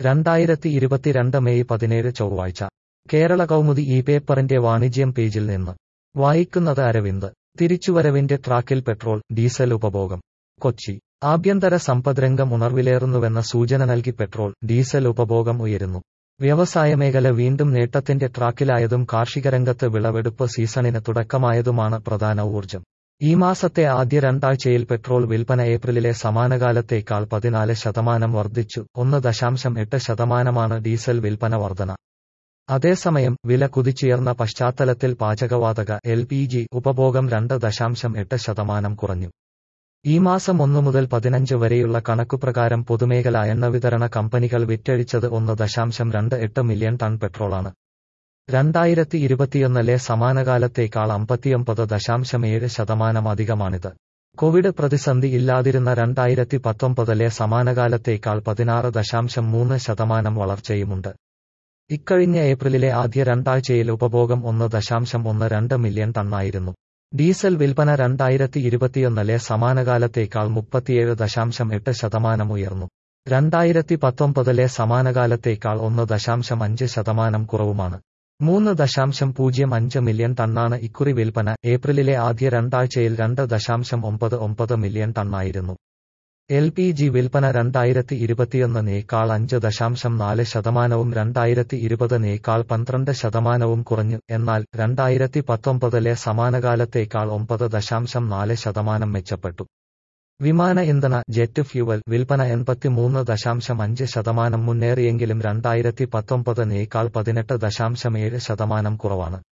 രണ്ടായിരത്തി ഇരുപത്തിരണ്ട് മെയ് പതിനേഴ് ചൊവ്വാഴ്ച കേരള കൗമുദി ഈ പേപ്പറിന്റെ വാണിജ്യം പേജിൽ നിന്ന് വായിക്കുന്നത് അരവിന്ദ് തിരിച്ചുവരവിന്റെ ട്രാക്കിൽ പെട്രോൾ ഡീസൽ ഉപഭോഗം കൊച്ചി ആഭ്യന്തര സമ്പദ്രംഗം ഉണർവിലേറുന്നുവെന്ന സൂചന നൽകി പെട്രോൾ ഡീസൽ ഉപഭോഗം ഉയരുന്നു വ്യവസായമേഖല വീണ്ടും നേട്ടത്തിന്റെ ട്രാക്കിലായതും കാർഷികരംഗത്ത് വിളവെടുപ്പ് സീസണിന് തുടക്കമായതുമാണ് പ്രധാന ഊർജ്ജം ഈ മാസത്തെ ആദ്യ രണ്ടാഴ്ചയിൽ പെട്രോൾ വിൽപ്പന ഏപ്രിലിലെ സമാനകാലത്തേക്കാൾ പതിനാല് ശതമാനം വർദ്ധിച്ചു ഒന്ന് ദശാംശം എട്ട് ശതമാനമാണ് ഡീസൽ വിൽപ്പന വർധന അതേസമയം വില കുതിച്ചുയർന്ന പശ്ചാത്തലത്തിൽ പാചകവാതക എൽ പി ജി ഉപഭോഗം രണ്ട് ദശാംശം എട്ട് ശതമാനം കുറഞ്ഞു ഈ മാസം ഒന്നു മുതൽ പതിനഞ്ച് വരെയുള്ള കണക്കുപ്രകാരം പൊതുമേഖലാ എണ്ണ വിതരണ കമ്പനികൾ വിറ്റഴിച്ചത് ഒന്ന് ദശാംശം രണ്ട് എട്ട് മില്യൺ ടൺ പെട്രോളാണ് രണ്ടായിരത്തി ഇരുപത്തിയൊന്നിലെ സമാനകാലത്തേക്കാൾ അമ്പത്തിയൊമ്പത് ദശാംശം ഏഴ് ശതമാനം അധികമാണിത് കോവിഡ് പ്രതിസന്ധി ഇല്ലാതിരുന്ന രണ്ടായിരത്തി പത്തൊമ്പതിലെ സമാനകാലത്തേക്കാൾ പതിനാറ് ദശാംശം മൂന്ന് ശതമാനം വളർച്ചയുമുണ്ട് ഇക്കഴിഞ്ഞ ഏപ്രിലിലെ ആദ്യ രണ്ടാഴ്ചയിൽ ഉപഭോഗം ഒന്ന് ദശാംശം ഒന്ന് രണ്ട് മില്യൺ ടണ്ണായിരുന്നു ഡീസൽ വിൽപ്പന രണ്ടായിരത്തി ഇരുപത്തിയൊന്നിലെ സമാനകാലത്തേക്കാൾ മുപ്പത്തിയേഴ് ദശാംശം എട്ട് ശതമാനം ഉയർന്നു രണ്ടായിരത്തി പത്തൊമ്പതിലെ സമാനകാലത്തേക്കാൾ ഒന്ന് ദശാംശം അഞ്ച് ശതമാനം കുറവുമാണ് മൂന്ന് ദശാംശം പൂജ്യം അഞ്ച് മില്യൺ ടണ്ണാണ് ഇക്കുറി വിൽപ്പന ഏപ്രിലിലെ ആദ്യ രണ്ടാഴ്ചയിൽ രണ്ട് ദശാംശം ഒമ്പത് ഒമ്പത് മില്യൺ ടണ്ണായിരുന്നു എൽ പി ജി വിൽപ്പന രണ്ടായിരത്തി ഇരുപത്തിയൊന്നിനേക്കാൾ അഞ്ച് ദശാംശം നാല് ശതമാനവും രണ്ടായിരത്തി ഇരുപതിനേക്കാൾ പന്ത്രണ്ട് ശതമാനവും കുറഞ്ഞു എന്നാൽ രണ്ടായിരത്തി പത്തൊമ്പതിലെ സമാനകാലത്തേക്കാൾ ഒമ്പത് ദശാംശം നാല് ശതമാനം മെച്ചപ്പെട്ടു വിമാന ഇന്ധന ജെറ്റ് ഫ്യൂവൽ വിൽപ്പന എൺപത്തിമൂന്ന് ദശാംശം അഞ്ച് ശതമാനം മുന്നേറിയെങ്കിലും രണ്ടായിരത്തി പത്തൊമ്പതിനേക്കാൾ പതിനെട്ട് ദശാംശം ഏഴ് ശതമാനം കുറവാണ്